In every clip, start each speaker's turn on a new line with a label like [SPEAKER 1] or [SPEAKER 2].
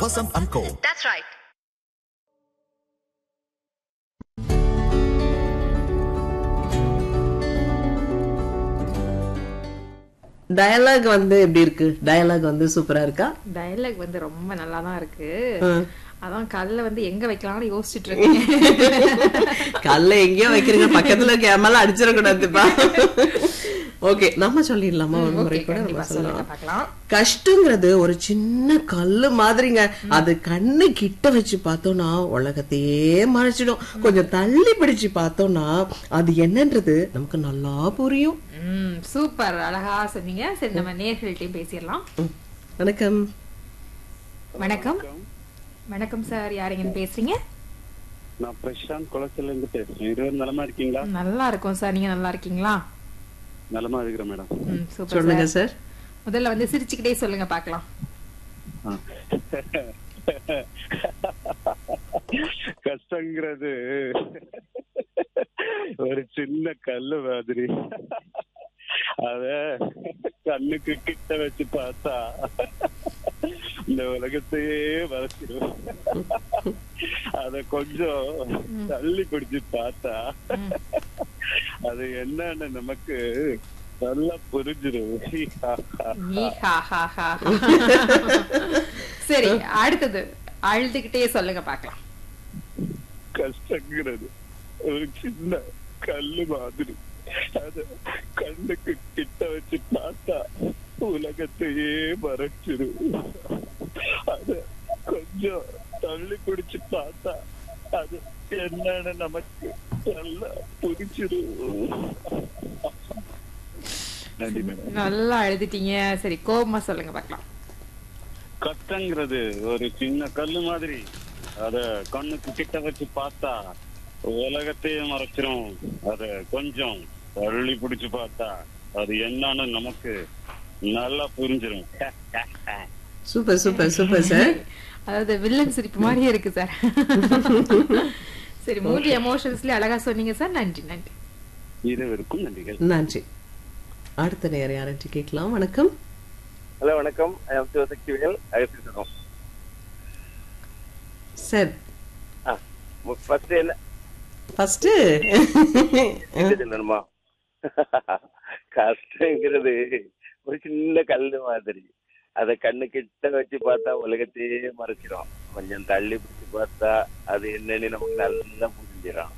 [SPEAKER 1] Vasant and Co.
[SPEAKER 2] That's right.
[SPEAKER 3] Dialogue வந்து எப்படி இருக்கு டயலாக் வந்து சூப்பரா இருக்கா
[SPEAKER 4] டயலாக் வந்து ரொம்ப நல்லா தான் இருக்கு
[SPEAKER 3] ம்.
[SPEAKER 4] அதான் கல்ல வந்து எங்க வைக்கலாம்னு யோசிச்சுட்டு இருக்கேன்
[SPEAKER 3] கல்ல எங்கேயோ வைக்கிறீங்க பக்கத்துல கேமரா அடிச்சிடக்கூடாதுப்பா ஓகே நம்ம சொல்லிடலாமா ஒரு முறை
[SPEAKER 4] Okay,
[SPEAKER 3] கூட நம்ம
[SPEAKER 4] கண்டிப்பா சொல்லுங்க
[SPEAKER 3] சொல்லலாம்
[SPEAKER 4] பார்க்கலாம்
[SPEAKER 3] கஷ்டங்கிறது ஒரு சின்ன கல்லு மாதிரிங்க அது கண்ணு கிட்ட வச்சு பார்த்தோம்னா உலகத்தையே மறைச்சிடும் கொஞ்சம் தள்ளி பிடிச்சு பார்த்தோம்னா அது என்னன்றது நமக்கு நல்லா புரியும்
[SPEAKER 4] ம் சூப்பர் அழகா சொன்னீங்க சரி நம்ம நேர்கள்ட்டையும் பேசிடலாம்
[SPEAKER 3] ம். வணக்கம்
[SPEAKER 4] வணக்கம் வணக்கம் சார் யாருங்கன்னு பேசுறீங்க
[SPEAKER 5] நான் பிரசாந்த் குளத்துல இருந்து பேசுறேன் இருவர் நலமா இருக்கீங்களா
[SPEAKER 4] நல்லா இருக்கும் சார் நீங்க நல்லா இருக்கீங்களா
[SPEAKER 5] நலமா இருக்கிறேன் மேடம்
[SPEAKER 4] ம் சூப்பர்
[SPEAKER 3] சொல்லுங்க
[SPEAKER 4] சார்
[SPEAKER 3] சார்
[SPEAKER 4] முதல்ல வந்து சிரிச்சுக்கிட்டே சொல்லுங்க பார்க்கலாம்
[SPEAKER 5] கஷ்டங்கிறது ஒரு சின்ன கல்லு மாதிரி அத கண்ணுக்கு கிட்ட வச்சு பார்த்தா இந்த உலகத்தையே வளர்ச்சிடும் அத கொஞ்சம் தள்ளி பிடிச்சு பார்த்தா அது என்னன்னு நமக்கு நல்லா புரிஞ்சிடும்
[SPEAKER 4] நீ ஹா ஹா ஹா ஹா. சரி அடுத்தது அழுதுகிட்டே சொல்லுங்க பார்க்கலாம்
[SPEAKER 5] கஷ்டங்கிறது ஒரு சின்ன கல்லு மாதிரி அத கண்ணுக்கு கிட்ட வச்சு பார்த்தா உலகத்தையே மறைச்சிடும் அத கொஞ்சம் தள்ளி பிடிச்சு பார்த்தா அது என்னன்னு நமக்கு நல்லா புரிச்சிடும் நன்றி மேடம்
[SPEAKER 4] நல்லா அழுதுட்டீங்க சரி கோபமா சொல்லுங்க பார்க்கலாம்
[SPEAKER 5] கஷ்டங்கிறது ஒரு சின்ன கல்லு மாதிரி அத கண்ணுக்கு கிட்ட வச்சு பார்த்தா உலகத்தையே மறைச்சிரும் அத கொஞ்சம் தள்ளி பிடிச்சு பார்த்தா அது என்னன்னு நமக்கு நல்லா புரிஞ்சிரும்
[SPEAKER 3] சூப்பர் சூப்பர் சூப்பர் சார்
[SPEAKER 4] அதாவது வில்லன் சிரிப்பு மாதிரியே இருக்கு சார் சரி மூன்று எமோஷன்ஸ்ல அழகா சொன்னீங்க சார் நன்றி நன்றி
[SPEAKER 5] இருவருக்கும் நன்றிகள்
[SPEAKER 3] நன்றி அடுத்த நேரம் யார்கிட்ட கேட்கலாம் வணக்கம்
[SPEAKER 6] ஹலோ வணக்கம் ஐ எம் சிவசக்திவேல் அகசிசனம்
[SPEAKER 3] சார்
[SPEAKER 6] ஃபர்ஸ்ட் என்ன
[SPEAKER 3] ஃபர்ஸ்ட்
[SPEAKER 6] என்ன சொல்லணுமா கஷ்டங்கிறது ஒரு சின்ன கல்லு மாதிரி அத கண்ணு கிட்ட வச்சு பார்த்தா உலகத்தையே மறைச்சிடும் கொஞ்சம் தள்ளி பிடிச்சு பார்த்தா அது என்னன்னு நமக்கு நல்லா புரிஞ்சிடும்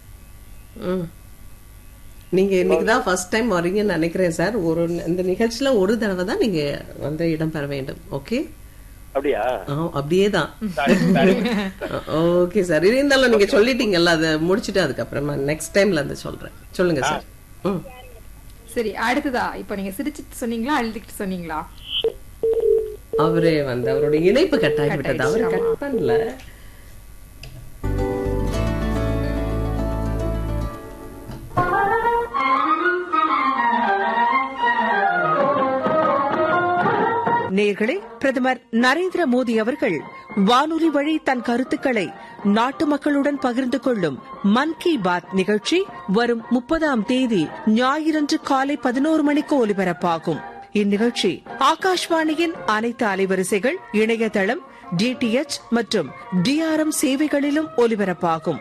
[SPEAKER 3] நீங்க இன்னைக்கு தான் ஃபர்ஸ்ட் டைம் வரீங்கன்னு நினைக்கிறேன் சார் ஒரு இந்த நிகழ்ச்சியில ஒரு தடவை தான் நீங்க வந்து இடம் பெற வேண்டும் ஓகே
[SPEAKER 6] அப்படியா
[SPEAKER 3] அப்படியே தான்
[SPEAKER 6] Sorry, sorry.
[SPEAKER 3] ஓகே சார் இருந்தாலும் நீங்க சொல்லிட்டீங்கல்ல அதை முடிச்சிட்டு அதுக்கப்புறமா நெக்ஸ்ட் டைம்ல இருந்து சொல்றேன் சொல்லுங்க சார் ம்
[SPEAKER 4] சரி அடுத்ததா இப்போ நீங்க சிரிச்சிட்டு சொன்னீங்களா அழுதுகிட்டு சொன்னீங்களா
[SPEAKER 3] அவரே வந்து அவரோட இணைப்பு கட் ஆகிவிட்டது அவர்
[SPEAKER 4] ஆயிடுச்சு,
[SPEAKER 3] கட் பண்ணல
[SPEAKER 7] நேர்களே பிரதமர் நரேந்திர மோடி அவர்கள் வானொலி வழி தன் கருத்துக்களை நாட்டு மக்களுடன் பகிர்ந்து கொள்ளும் மன் கி பாத் நிகழ்ச்சி வரும் முப்பதாம் தேதி ஞாயிறன்று காலை பதினோரு மணிக்கு ஒலிபரப்பாகும் இந்நிகழ்ச்சி ஆகாஷ்வாணியின் அனைத்து அலைவரிசைகள் இணையதளம் டிடிஎச் மற்றும் டிஆர்எம் சேவைகளிலும் ஒலிபரப்பாகும்